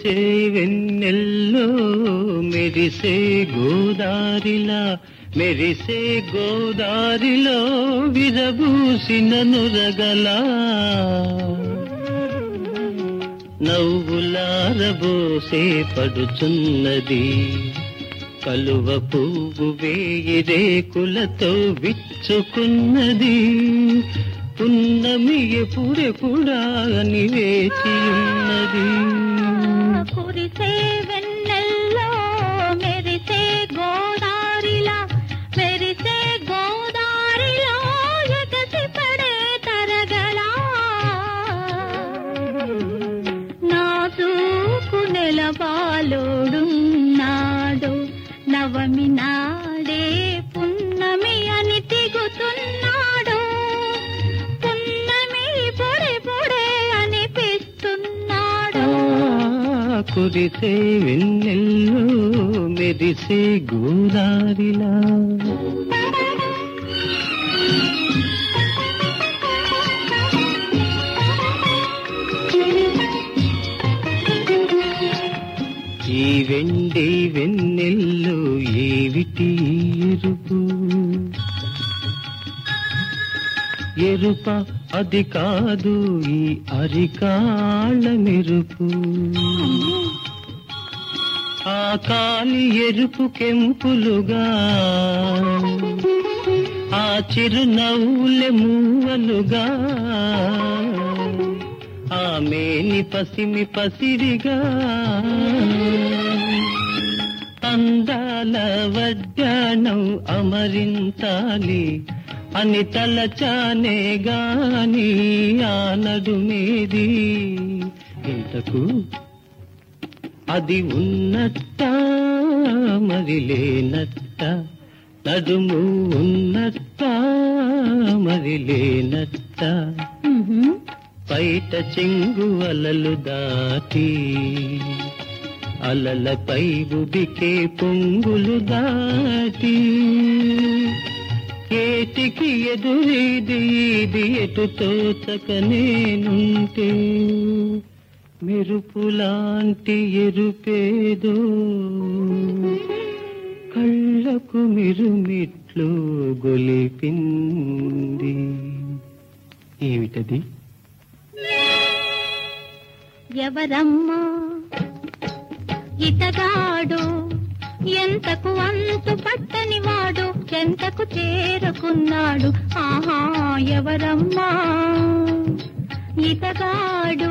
కురిసే వెన్నెల్లో మెరిసే గోదారిలా మెరిసే గోదారిలో విరబూసిన నురగలా నవ్వులారబోసే పడుచున్నది కలువ పువ్వు వేయి రేకులతో విచ్చుకున్నది పున్నమి ఎప్పుడెప్పుడా అని వేచి ఉన్నది కురిసే వెన్నెల్లో మెరిసే గోదారిలా మెరిసే గోదారిలో ఎగసి పడే తరగలా నా చూకు నెలబాలోడున్నాడు నవమి నాడే పున్నమి అని తిగుతున్నాడు పున్నమి పొడే పొడే అనిపిస్తున్నాడు ఆ, కురిసే వెన్నెల్లో మెరిసే గోదారిలా ఈ వెండి వెన్నెల్లో ఏవిటి ఎరుపు ఎరుప అది కాదు ఈ అరికాళ్ళ మెరుపు ఆ కాలి ఎరుపు కెంపులుగా ఆ చిరునవ్వులే మూవలుగా ఆ మేని పసిమి పసిరిగా అందాల వడ్డాణం అమరించాలి అని తలచానే గాని ఆ నడుమేది ఇంతకు అది ఉన్నట్ట మరి లేనట్ట నడుము ఉన్నట్ట మరి లేనట్ట బయట చెంగు అలలు దాటి అలలపై ఉబికే పొంగులు దాటి ఏటికి ఎదురీది ఇది ఎటు తోచక నేనుంటే మెరుపులాంటి ఎరుపేదో కళ్ళకు మిరుమిట్లు గొలిపింది ఏమిటది ఎవరమ్మా ఇతగాడు ఎంతకు అంతు పట్టని వాడు ఎంతకు చేరుకున్నాడు ఆహా ఎవరమ్మా ఇతగాడు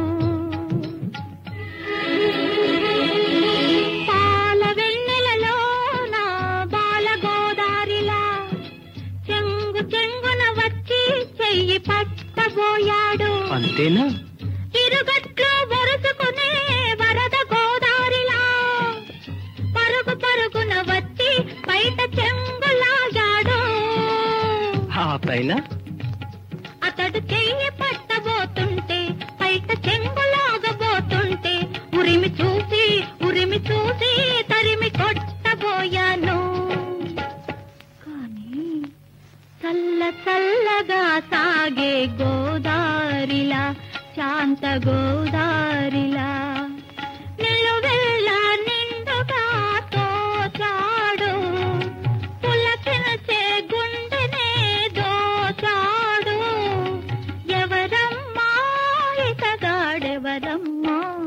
పాల వెన్నెలలోన బాల గోదారిలా చెంగు చెంగున వచ్చి చెయ్యి పట్టబోయాడు అంతేనా ఇరుగట్లు వరుసుకునే వరద గోదారిలా పరుగు పరుగున వచ్చి బయట చెంగులాగాడు ఆ పైన అతడు చెయ్యి పట్టబోతుంటే బయట చెంగులాగబోతుంటే ఉరిమి చూసి ఉరిమి చూసి తరిమి కొట్టబోయాను కానీ చల్ల చల్లగా సాగే గోదారిలా శాంత గోదారిలా నిలువెల్ల నిండుగా తోచాడు పులకినచే గుండెనే దోచాడు ఎవరమ్మా ఇతగాడెవరమ్మా